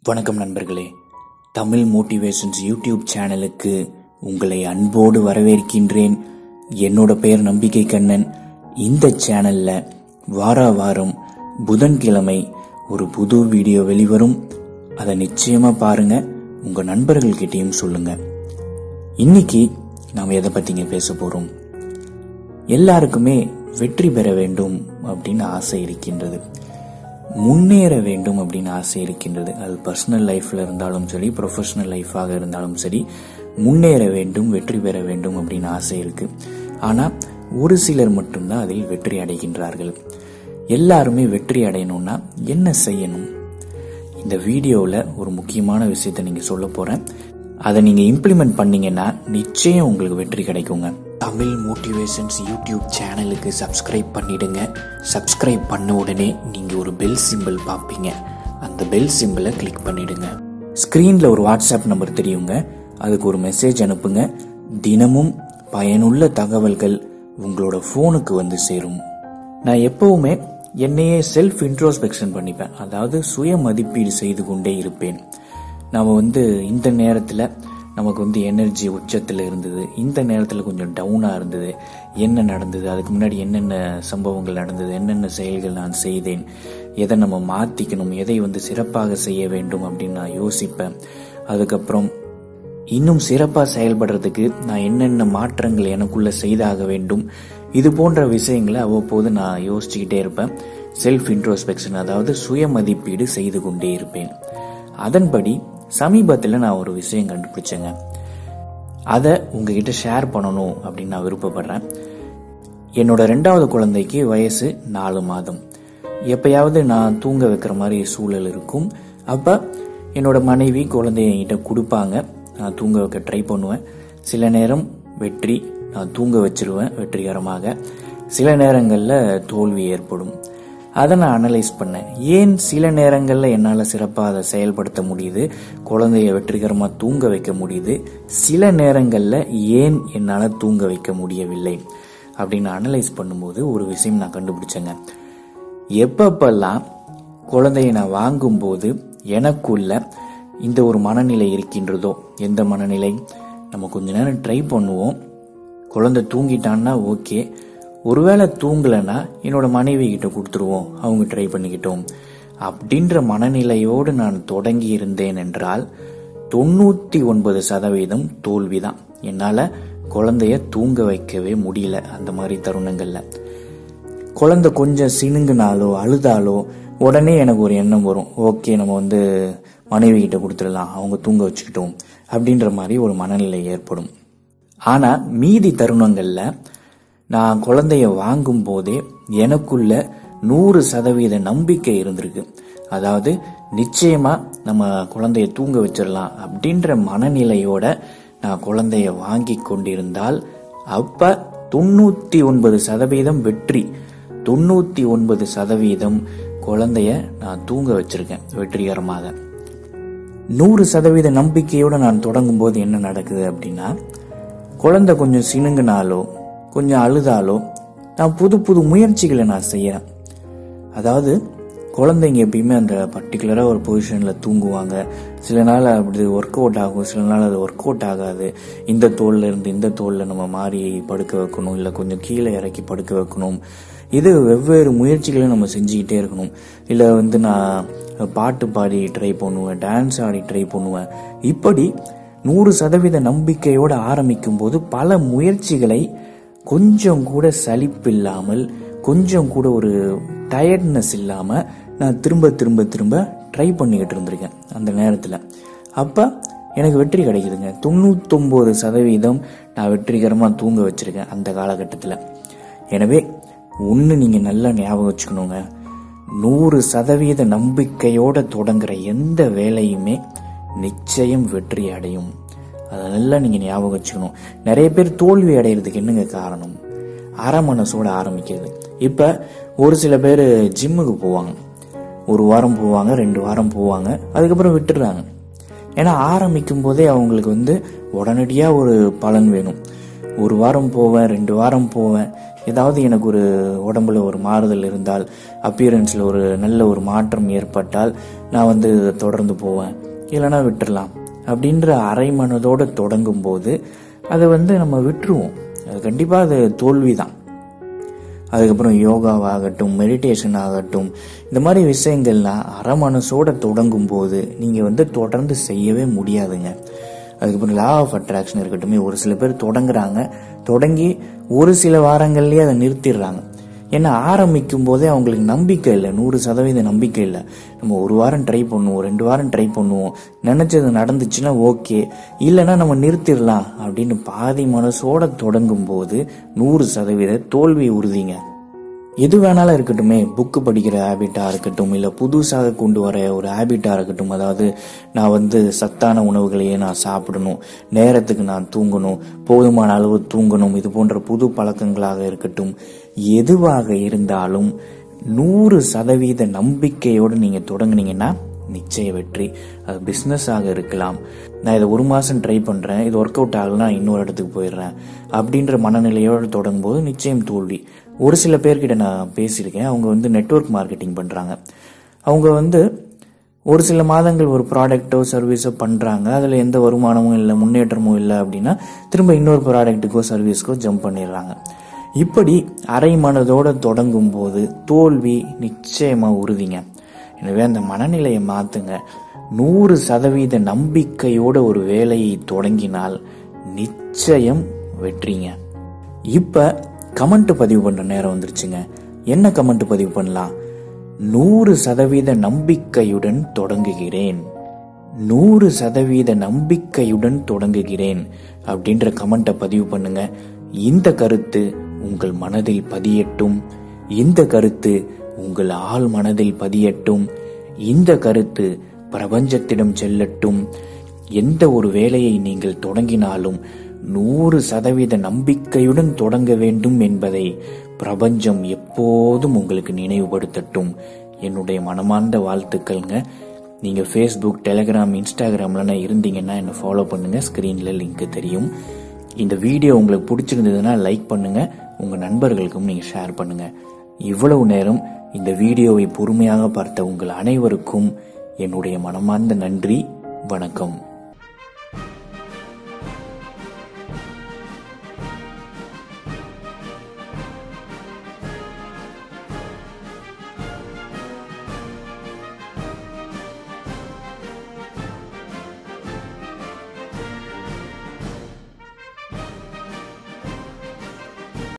வணக்கம் நண்பர்களே Tamil motivations YouTube சேனலுக்கு உங்களை அன்போடு வரவேற்கின்றேன் என்னோட பெயர் நம்பிக்கை கண்ணன் இந்த சேனல்ல வார வாரம் புதன்கிழமை ஒரு புது வீடியோ வெளிவரும் அதை நிச்சயமா பாருங்க உங்க நண்பர்கள்கிட்டயும் சொல்லுங்க இன்னைக்கு நாம் எதை பத்திங்க பேச போறோம் எல்லாருக்குமே வெற்றி பெற வேண்டும் அப்படின்னு ஆசை இருக்கின்றது முன்னேற வேண்டும் அப்படின்னு ஆசை இருக்கின்றது அது பர்சனல் லைஃப்ல இருந்தாலும் சரி ப்ரொஃபஷனல் லைஃபாக இருந்தாலும் சரி முன்னேற வேண்டும் வெற்றி பெற வேண்டும் அப்படின்னு ஆசை இருக்கு ஆனா ஒரு சிலர் மட்டும்தான் அதில் வெற்றி அடைகின்றார்கள் எல்லாருமே வெற்றி அடையணும்னா என்ன செய்யணும் இந்த வீடியோவில் ஒரு முக்கியமான விஷயத்தை நீங்க சொல்ல போறேன் அதை நீங்க இம்ப்ளிமெண்ட் பண்ணீங்கன்னா நிச்சயம் உங்களுக்கு வெற்றி கிடைக்குங்க தமிழ் மோட்டிவேஷன்ஸ் யூடியூப் சேனலுக்கு சப்ஸ்கிரைப் பண்ணிடுங்க சப்ஸ்கிரைப் பண்ண உடனே நீங்க ஒரு பெல் சிம்பிள் பார்ப்பீங்க அந்த பெல் சிம்பிளை கிளிக் பண்ணிடுங்க ஸ்கிரீன்ல ஒரு வாட்ஸ்அப் நம்பர் தெரியுங்க அதுக்கு ஒரு மெசேஜ் அனுப்புங்க தினமும் பயனுள்ள தகவல்கள் உங்களோட ஃபோனுக்கு வந்து சேரும் நான் எப்பவுமே என்னையே செல்ஃப் இன்ட்ரோஸ்பெக்ஷன் பண்ணிப்பேன் அதாவது சுய மதிப்பீடு செய்து கொண்டே இருப்பேன் நாம வந்து இந்த நேரத்தில் நமக்கு வந்து எனர்ஜி உச்சத்தில் இருந்தது இந்த நேரத்தில் கொஞ்சம் டவுனாக இருந்தது என்ன நடந்தது அதுக்கு முன்னாடி என்னென்ன சம்பவங்கள் நடந்தது என்னென்ன செயல்கள் நான் செய்தேன் எதை நம்ம மாற்றிக்கணும் எதை வந்து சிறப்பாக செய்ய வேண்டும் அப்படின்னு நான் யோசிப்பேன் அதுக்கப்புறம் இன்னும் சிறப்பாக செயல்படுறதுக்கு நான் என்னென்ன மாற்றங்கள் எனக்குள்ள செய்தாக வேண்டும் இது போன்ற விஷயங்களை அவ்வப்போது நான் யோசிச்சுக்கிட்டே இருப்பேன் செல்ஃப் இன்ட்ரோஸ்பெக்ஷன் அதாவது சுய மதிப்பீடு செய்து கொண்டே இருப்பேன் அதன்படி சமீபத்தில் நான் ஒரு விஷயம் கண்டுபிடிச்சேங்க அதை உங்ககிட்ட ஷேர் பண்ணணும் அப்படின்னு நான் விருப்பப்படுறேன் என்னோட ரெண்டாவது குழந்தைக்கு வயசு நாலு மாதம் எப்பயாவது நான் தூங்க வைக்கிற மாதிரி சூழல் இருக்கும் அப்போ என்னோட மனைவி குழந்தைய என்கிட்ட கொடுப்பாங்க நான் தூங்க வைக்க ட்ரை பண்ணுவேன் சில நேரம் வெற்றி நான் தூங்க வச்சிருவேன் வெற்றிகரமாக சில நேரங்களில் தோல்வி ஏற்படும் அதை நான் அனலைஸ் பண்ணேன் ஏன் சில நேரங்களில் என்னால் சிறப்பாக அதை செயல்படுத்த முடியுது குழந்தைய வெற்றிகரமாக தூங்க வைக்க முடியுது சில நேரங்களில் ஏன் என்னால் தூங்க வைக்க முடியவில்லை அப்படின்னு அனலைஸ் பண்ணும்போது ஒரு விஷயம் நான் கண்டுபிடிச்சேங்க எப்பப்பெல்லாம் குழந்தைய நான் வாங்கும்போது எனக்குள்ள இந்த ஒரு மனநிலை இருக்கின்றதோ எந்த மனநிலை நம்ம கொஞ்ச நேரம் ட்ரை பண்ணுவோம் குழந்தை தூங்கிட்டான்னா ஓகே ஒருவேளை தூங்கலைன்னா என்னோட மனைவி கிட்ட கொடுத்துருவோம் அவங்க ட்ரை பண்ணிக்கிட்டோம் அப்படின்ற மனநிலையோடு நான் தொடங்கி இருந்தேன் என்றால் தொண்ணூத்தி ஒன்பது சதவீதம் தோல்விதான் என்னால குழந்தைய தூங்க வைக்கவே முடியல அந்த மாதிரி தருணங்கள்ல குழந்தை கொஞ்சம் சினுங்கினாலோ அழுதாலோ உடனே எனக்கு ஒரு எண்ணம் வரும் ஓகே நம்ம வந்து மனைவி கிட்ட கொடுத்துடலாம் அவங்க தூங்க வச்சுக்கிட்டோம் அப்படின்ற மாதிரி ஒரு மனநிலை ஏற்படும் ஆனா மீதி தருணங்கள்ல நான் குழந்தைய வாங்கும் போதே எனக்குள்ள நூறு சதவீத நம்பிக்கை இருந்திருக்கு அதாவது நிச்சயமா நம்ம குழந்தைய தூங்க வச்சிடலாம் அப்படின்ற மனநிலையோட நான் குழந்தைய வாங்கி கொண்டிருந்தால் அப்ப தொண்ணூத்தி ஒன்பது சதவீதம் வெற்றி தொண்ணூத்தி ஒன்பது சதவீதம் குழந்தைய நான் தூங்க வச்சிருக்கேன் வெற்றிகரமாக நூறு சதவீத நம்பிக்கையோட நான் தொடங்கும் போது என்ன நடக்குது அப்படின்னா குழந்தை கொஞ்சம் சினுங்கினாலோ கொஞ்சம் அழுதாலோ நான் புது புது முயற்சிகளை நான் செய்யறேன் அதாவது குழந்தைங்க எப்பயுமே அந்த பர்டிகுலராக ஒரு பொசிஷனில் தூங்குவாங்க சில நாள் அப்படி ஒர்க் அவுட் ஆகும் சில நாள் அது ஒர்க் அவுட் ஆகாது இந்த தோல்ல இருந்து இந்த தோல்ல நம்ம மாறி படுக்க வைக்கணும் இல்லை கொஞ்சம் கீழே இறக்கி படுக்க வைக்கணும் இது வெவ்வேறு முயற்சிகளை நம்ம செஞ்சுக்கிட்டே இருக்கணும் இல்லை வந்து நான் பாட்டு பாடி ட்ரை பண்ணுவேன் டான்ஸ் ஆடி ட்ரை பண்ணுவேன் இப்படி நூறு சதவீத நம்பிக்கையோடு ஆரம்பிக்கும் போது பல முயற்சிகளை கொஞ்சம் கூட சலிப்பில்லாமல் கொஞ்சம் கூட ஒரு டயர்ட்னஸ் இல்லாமல் நான் திரும்ப திரும்ப திரும்ப ட்ரை பண்ணிக்கிட்டு இருந்திருக்கேன் அந்த நேரத்தில் அப்போ எனக்கு வெற்றி கிடைக்குதுங்க தொண்ணூத்தொம்பது சதவீதம் நான் வெற்றிகரமாக தூங்க வச்சிருக்கேன் அந்த காலகட்டத்தில் எனவே ஒன்று நீங்கள் நல்லா ஞாபகம் வச்சுக்கணுங்க நூறு சதவீத நம்பிக்கையோட தொடங்குற எந்த வேலையுமே நிச்சயம் வெற்றி அடையும் அதை நல்லா நீங்கள் ஞாபகம் வச்சுக்கணும் நிறைய பேர் தோல்வி அடைகிறதுக்கு என்னங்க காரணம் அரை மனசோட ஆரம்பிக்கிறது இப்போ ஒரு சில பேர் ஜிம்முக்கு போவாங்க ஒரு வாரம் போவாங்க ரெண்டு வாரம் போவாங்க அதுக்கப்புறம் விட்டுடுறாங்க ஏன்னா ஆரம்பிக்கும் போதே அவங்களுக்கு வந்து உடனடியாக ஒரு பலன் வேணும் ஒரு வாரம் போவேன் ரெண்டு வாரம் போவேன் ஏதாவது எனக்கு ஒரு உடம்புல ஒரு மாறுதல் இருந்தால் அப்பியரன்ஸில் ஒரு நல்ல ஒரு மாற்றம் ஏற்பட்டால் நான் வந்து தொடர்ந்து போவேன் இல்லைன்னா விட்டுறலாம் அப்படின்ற அரை மனதோடு தொடங்கும் போது அதை வந்து நம்ம விட்டுருவோம் அது கண்டிப்பாக அது தோல்வி தான் அதுக்கப்புறம் யோகாவாகட்டும் மெடிடேஷன் ஆகட்டும் இந்த மாதிரி விஷயங்கள்லாம் அரை மனசோட தொடங்கும் போது நீங்கள் வந்து தொடர்ந்து செய்யவே முடியாதுங்க அதுக்கப்புறம் லா ஆஃப் அட்ராக்ஷன் இருக்கட்டும் ஒரு சில பேர் தொடங்குறாங்க தொடங்கி ஒரு சில வாரங்கள்லயே அதை நிறுத்திடுறாங்க ஏன்னா ஆரம்பிக்கும் போதே அவங்களுக்கு நம்பிக்கை இல்லை நூறு சதவீத நம்பிக்கை இல்லை நம்ம ஒரு வாரம் ட்ரை பண்ணுவோம் ரெண்டு வாரம் ட்ரை பண்ணுவோம் நினைச்சது நடந்துச்சுன்னா ஓகே இல்லைன்னா நம்ம நிறுத்திடலாம் அப்படின்னு பாதி மனசோட தொடங்கும் போது நூறு சதவீத தோல்வி உறுதிங்க எது வேணாலும் இருக்கட்டுமே புக்கு படிக்கிற ஹேபிட்டாக இருக்கட்டும் இல்லை புதுசாக கொண்டு வர ஒரு ஹேபிட்டாக இருக்கட்டும் அதாவது நான் வந்து சத்தான உணவுகளையே நான் சாப்பிடணும் நேரத்துக்கு நான் தூங்கணும் போதுமான அளவு தூங்கணும் இது போன்ற புது பழக்கங்களாக இருக்கட்டும் எதுவாக இருந்தாலும் நூறு சதவீத நம்பிக்கையோடு நீங்கள் தொடங்குனீங்கன்னா நிச்சய வெற்றி அது பிஸ்னஸாக இருக்கலாம் நான் இதை ஒரு மாதம் ட்ரை பண்ணுறேன் இது ஒர்க் அவுட் ஆகலைன்னா இன்னொரு இடத்துக்கு போயிடுறேன் அப்படின்ற மனநிலையோடு தொடங்கும்போது நிச்சயம் தோல்வி ஒரு சில பேர்கிட்ட நான் பேசியிருக்கேன் அவங்க வந்து நெட்வொர்க் மார்க்கெட்டிங் பண்ணுறாங்க அவங்க வந்து ஒரு சில மாதங்கள் ஒரு ப்ராடக்ட்டோ சர்வீஸோ பண்ணுறாங்க அதில் எந்த வருமானமும் இல்லை முன்னேற்றமும் இல்லை அப்படின்னா திரும்ப இன்னொரு ப்ராடக்ட்டுக்கோ சர்வீஸ்க்கோ ஜம்ப் பண்ணிடுறாங்க இப்படி அரை மனதோடு தொடங்கும் போது தோல்வி நிச்சயமாக உறுதிங்க எனவே அந்த மனநிலையை மாற்றுங்க நூறு சதவீத நம்பிக்கையோட ஒரு வேலையை தொடங்கினால் நிச்சயம் வெற்றிங்க இப்போ கமெண்ட் பதிவு பண்ணுற நேரம் வந்துருச்சுங்க என்ன கமெண்ட் பதிவு பண்ணலாம் நூறு சதவீத நம்பிக்கையுடன் தொடங்குகிறேன் நூறு சதவீத நம்பிக்கையுடன் தொடங்குகிறேன் அப்படின்ற கமெண்ட்டை பதிவு பண்ணுங்க இந்த கருத்து உங்கள் மனதில் பதியட்டும் இந்த கருத்து உங்கள் ஆள் மனதில் பதியட்டும் இந்த கருத்து பிரபஞ்சத்திடம் செல்லட்டும் எந்த ஒரு வேலையை நீங்கள் தொடங்கினாலும் நூறு சதவீத நம்பிக்கையுடன் தொடங்க வேண்டும் என்பதை பிரபஞ்சம் எப்போதும் உங்களுக்கு நினைவுபடுத்தட்டும் என்னுடைய மனமார்ந்த வாழ்த்துக்கள்ங்க நீங்க ஃபேஸ்புக் டெலிகிராம் இன்ஸ்டாகிராம்ல இருந்தீங்கன்னா என்னை ஃபாலோ பண்ணுங்க ஸ்கிரீன்ல லிங்க் தெரியும் இந்த வீடியோ உங்களுக்கு பிடிச்சிருந்ததுன்னா லைக் பண்ணுங்க உங்க நண்பர்களுக்கும் நீங்க ஷேர் பண்ணுங்க இவ்வளவு நேரம் இந்த வீடியோவை பொறுமையாக பார்த்த உங்கள் அனைவருக்கும் என்னுடைய மனமார்ந்த நன்றி வணக்கம்